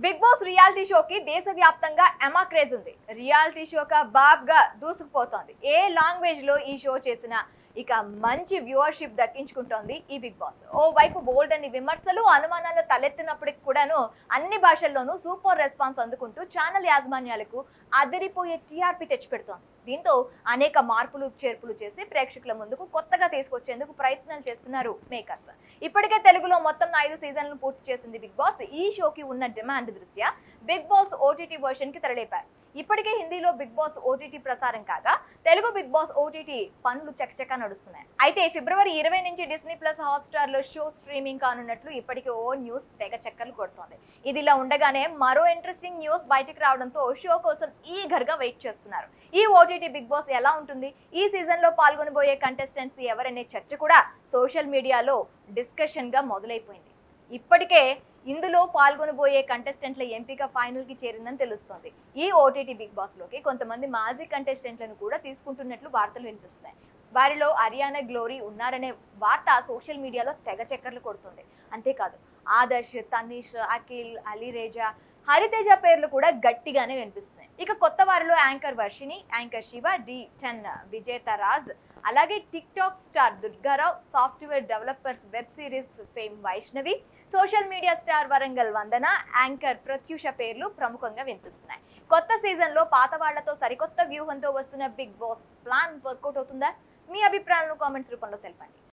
big boss reality షోకి దేశవ్యాప్తంగా ఎమా క్రేజ్ ఉంది రియాలిటీ షోగా బాబ్గా దూసుకుపోతోంది ఏ లాంగ్వేజ్ లో ఈ షో చేసినా ఇక మంచి వ్యూవర్షిప్ దక్కించుకుంటోంది ఈ బిగ్ బాస్ ఓ వైపు బోల్డ్ అని విమర్శలు అనుమానాలు తలెత్తినప్పటికి కూడాను అన్ని భాషల్లోనూ సూపర్ రెస్పాన్స్ అందుకుంటూ ఛానల్ యాజమాన్యాలకు అదిరిపోయే టీఆర్పీ తెచ్చిపెడుతోంది దీంతో అనేక మార్పులు చేర్పులు చేసి ప్రేక్షకుల ముందుకు కొత్తగా తీసుకొచ్చేందుకు ప్రయత్నాలు చేస్తున్నారు మేకర్స్ ఇప్పటికే తెలుగులో మొత్తం ఐదు సీజన్లను పూర్తి చేసింది బిగ్ బాస్ ఈ షోకి ఉన్న డిమాండ్ దృష్ట్యా బిగ్ బాస్ ఓటీటీ వర్షన్ కి తెరలేపారు ఇప్పటికే హిందీలో బిగ్ బాస్ ఓటీటీ ప్రసారం కాగా తెలుగు బిగ్ బాస్ ఓటీటీ పనులు చకచకా నడుస్తున్నాయి అయితే ఫిబ్రవరి ఇరవై నుంచి డిస్నీ ప్లస్ హాట్స్టార్ లో షో స్ట్రీమింగ్ కానున్నట్లు ఇప్పటికే ఓ న్యూస్ తెగ చక్కర్లు కొడుతోంది ఇదిలా ఉండగానే మరో ఇంట్రెస్టింగ్ న్యూస్ బయటకు రావడంతో షో కోసం ఈగర్ గా వెయిట్ చేస్తున్నారు ఈ ఓటీటీ బిగ్ బాస్ ఎలా ఉంటుంది ఈ సీజన్ లో పాల్గొనబోయే కంటెస్టెంట్స్ ఎవరనే చర్చ కూడా సోషల్ మీడియాలో డిస్కషన్ గా మొదలైపోయింది ఇప్పటికే ఇందులో పాల్గొనబోయే కంటెస్టెంట్ల ఎంపిక ఫైనల్ కి చేరిందని తెలుస్తోంది ఈ ఓటీటీ బిగ్ బాస్ లోకి కొంతమంది మాజీ కంటెస్టెంట్లను కూడా తీసుకుంటున్నట్లు వార్తలు వినిపిస్తున్నాయి వారిలో హరియానా గ్లోరీ ఉన్నారనే వార్త సోషల్ మీడియాలో తెగ చక్కర్లు కొడుతుంది అంతేకాదు ఆదర్శ్ తనీష్ అఖిల్ అలీరేజా హరితేజ పేర్లు కూడా గట్టిగానే వినిపిస్తున్నాయి ఇక కొత్త వారిలో anchor Varshini anchor Shiva D ten విజేత రాజ్ అలాగే TikTok star Durgarao software developers web series fame Vaishnavi social media star Warangal Vandana anchor Pratyusha పేర్లు ప్రముఖంగా వినిపిస్తున్నాయి కొత్త సీజన్లో పాత వాళ్లతో సరికొత్త వ్యూహంతో వస్తున్న బిగ్ బాస్ ప్లాన్ వర్కౌట్ అవుతుందా మీ అభిప్రాయాలను కామెంట్స్ రూపంలో తెలపండి